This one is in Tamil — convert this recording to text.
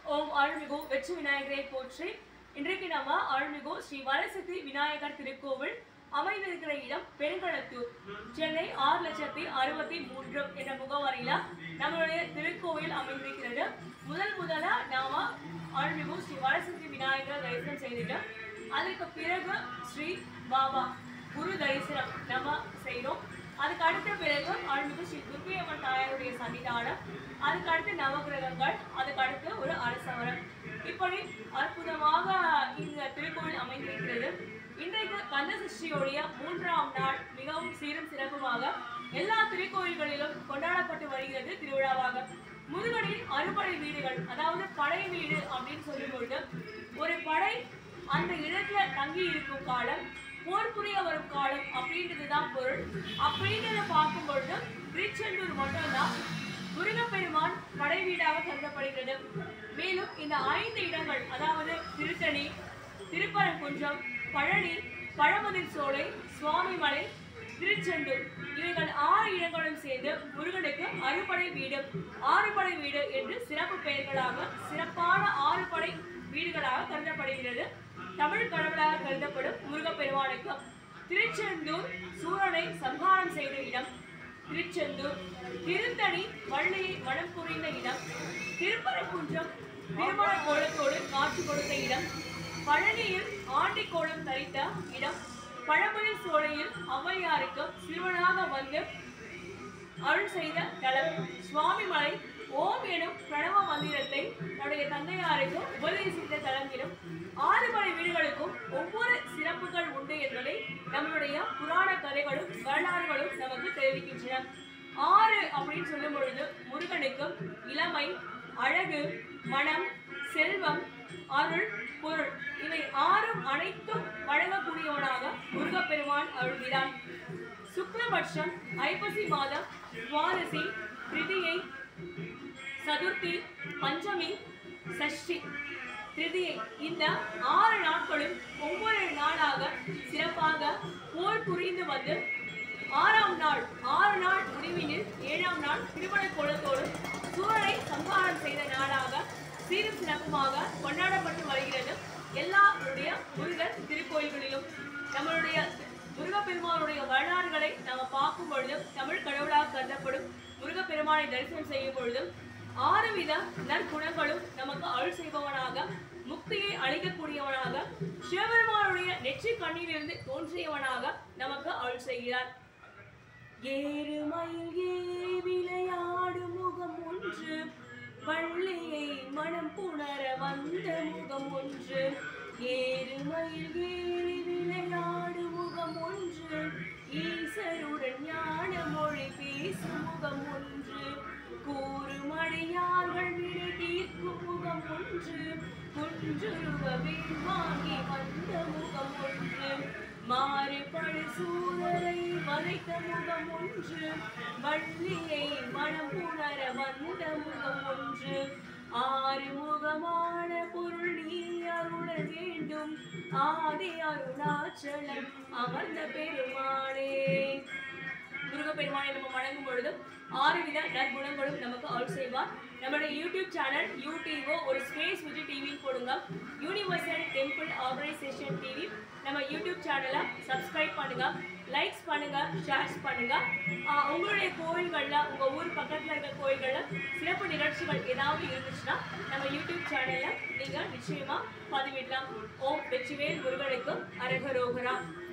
ஓம் அருள்மிகு வெற்றி விநாயகரை போற்றி இன்றைக்கு நாம அருள்மிகு ஸ்ரீ வரசக்தி விநாயகர் திருக்கோவில் அமைந்திருக்கிற இடம் பெருங்களத்தூர் சென்னை ஆறு லட்சத்தி அறுபத்தி மூன்று என்ற முகவரியில நம்மளுடைய திருக்கோவில் அமைந்திருக்கிறது முதல் முதலா நாம அருள்மிகு ஸ்ரீ வரசக்தி விநாயகர் தரிசனம் செய்துட்டோம் அதுக்கு பிறகு ஸ்ரீ பாபா குரு தரிசனம் நம்ம செய்றோம் அதுக்கு அடுத்த பிறகு அருள்மிகு ஸ்ரீ துர்க்கை அம்மன் தாயாருடைய சன்னிதானம் அதுக்கு அடுத்து நவகிரகங்கள் அதுக்கு அடுத்து ஒரு அரசவரம் இப்படி அற்புதமாக இந்த திருக்கோவில் அமைந்திருக்கிறது இன்றைக்கு கந்தசஷ்டியுடைய மூன்றாம் நாள் மிகவும் சீரும் சிறப்புமாக எல்லா திருக்கோயில்களிலும் கொண்டாடப்பட்டு வருகிறது திருவிழாவாக முருகனின் அறுபடை வீடுகள் அதாவது படை வீடு அப்படின்னு சொல்லும் பொழுது ஒரு படை அந்த இடத்துல தங்கி இருக்கும் காலம் போர் புரிய வரும் காலம் அப்படின்றது தான் பொருள் அப்படின்றத பார்க்கும் பொழுது திருச்செந்தூர் மட்டும்தான் முருகப்பெருமான் படை வீடாக கருதப்படுகிறது மேலும் இந்த ஐந்து இடங்கள் அதாவது திருத்தணி திருப்பரங்குன்றம் பழனி பழமுதிர் சோலை சுவாமிமலை திருச்செந்தூர் இவைகள் ஆறு இடங்களும் சேர்ந்து முருகனுக்கு அறுபடை வீடு ஆறுபடை வீடு என்று சிறப்பு பெயர்களாக சிறப்பான ஆறு படை வீடுகளாக கருதப்படுகிறது தமிழ் கடவுளாக கருதப்படும் முருகப்பெருமானுக்கு திருச்செந்தூர் சூரனை சம்ஹாரம் செய்த இடம் திருச்செந்தூர் திருத்தணி வள்ளியை மனம் புரிந்த இடம் திருப்பரங்குன்றம் திருமண கோலத்தோடு காட்சி கொடுத்த இடம் பழனியில் ஆண்டி கோலம் தரித்த இடம் பழமொழி சோலையில் ஔவையாருக்கு சிறுவனாக வந்து அருள் செய்த தலம் சுவாமிமலை ஓம் எனும் பிரணவ மந்திரத்தை தன்னுடைய தந்தையாருக்கு உபதேசித்த தலம் எனும் ஆறு படை வீடுகளுக்கும் ஒவ்வொரு சிறப்புகள் உண்டு என்பதை நம்மளுடைய புராண கதைகளும் வரலாறுகளும் நமக்கு தெரிவிக்கின்றன ஆறு அப்படின்னு சொல்லும் பொழுது முருகனுக்கு இளமை அழகு மனம் செல்வம் அருள் பொருள் இவை ஆறும் அனைத்தும் வழங்கக்கூடியவனாக முருகப்பெருமான் அருள்கிறான் சுக்லபட்சம் ஐப்பசி மாதம் துவாதசி திருதியை சதுர்த்தி பஞ்சமி சஷ்டி திருதியை இந்த ஆறு நாட்களும் ஒவ்வொரு நாளாக சிறப்பாக போர் புரிந்து வந்து ஆறாம் நாள் ஆறு நாள் முடிவினில் ஏழாம் நாள் திருமண கோலத்தோடு சூழலை சம்ஹாரம் செய்த நாளாக சீரும் சிறப்புமாக கொண்டாடப்பட்டு வருகிறது எல்லாருடைய முருகன் திருக்கோயில்களிலும் நம்மளுடைய முருகப்பெருமானுடைய வரலாறுகளை நாம் பார்க்கும் பொழுதும் தமிழ் கடவுளாக கருதப்படும் முருகப்பெருமானை தரிசனம் செய்யும் பொழுதும் ஆறு வித நற்குணங்களும் நமக்கு அருள் செய்பவனாக முக்தியை அளிக்கக்கூடியவனாக சிவபெருமானுடைய நெற்றி கண்ணிலிருந்து தோன்றியவனாக நமக்கு அருள் செய்கிறார் ஏறுமயில் ஏறி விளையாடும் முகம் ஒன்று வள்ளியை மனம் புணர வந்த முகம் ஒன்று ஏறுமயில் ஏறி விளையாடும் முகம் ஒன்று ஈசருடன் ஞான மொழி பேசும் முகம் ஒன்று கூறுமழையார்கள் விடை தீர்க்கும் முகம் ஒன்று குன்றுருவ வீண் வாங்கி வந்த முகம் ஒன்று மாறுபடு சூழலை வதைத்த முகம் ஒன்று வள்ளியை மனம் புணர வந்த முகம் ஒன்று ஆறு முகமான பொருள் நீ அருள வேண்டும் ஆதி அருணாச்சலம் அமர்ந்த பெருமாளே முருகப்பெருமானை நம்ம வணங்கும் பொழுது ஆறு வித நற்குணங்களும் நமக்கு அருள் செய்வார் நம்மளுடைய யூடியூப் சேனல் யூடியூபோ ஒரு ஸ்பேஸ் விஜய் டிவின்னு போடுங்க யூனிவர்சல் டெம்பிள் ஆர்கனைசேஷன் டிவி நம்ம யூடியூப் சேனலை சப்ஸ்கிரைப் பண்ணுங்க லைக்ஸ் பண்ணுங்க ஷேர்ஸ் பண்ணுங்க ஆஹ் உங்களுடைய கோயில்கள்ல உங்க ஊர் பக்கத்துல இருக்க கோயில்கள்ல சிறப்பு நிகழ்ச்சிகள் ஏதாவது இருந்துச்சுன்னா நம்ம யூடியூப் சேனல்ல நீங்க நிச்சயமா பதிவிடலாம் ஓம் வெற்றிவேல் முருகனுக்கும் அரகரோகரா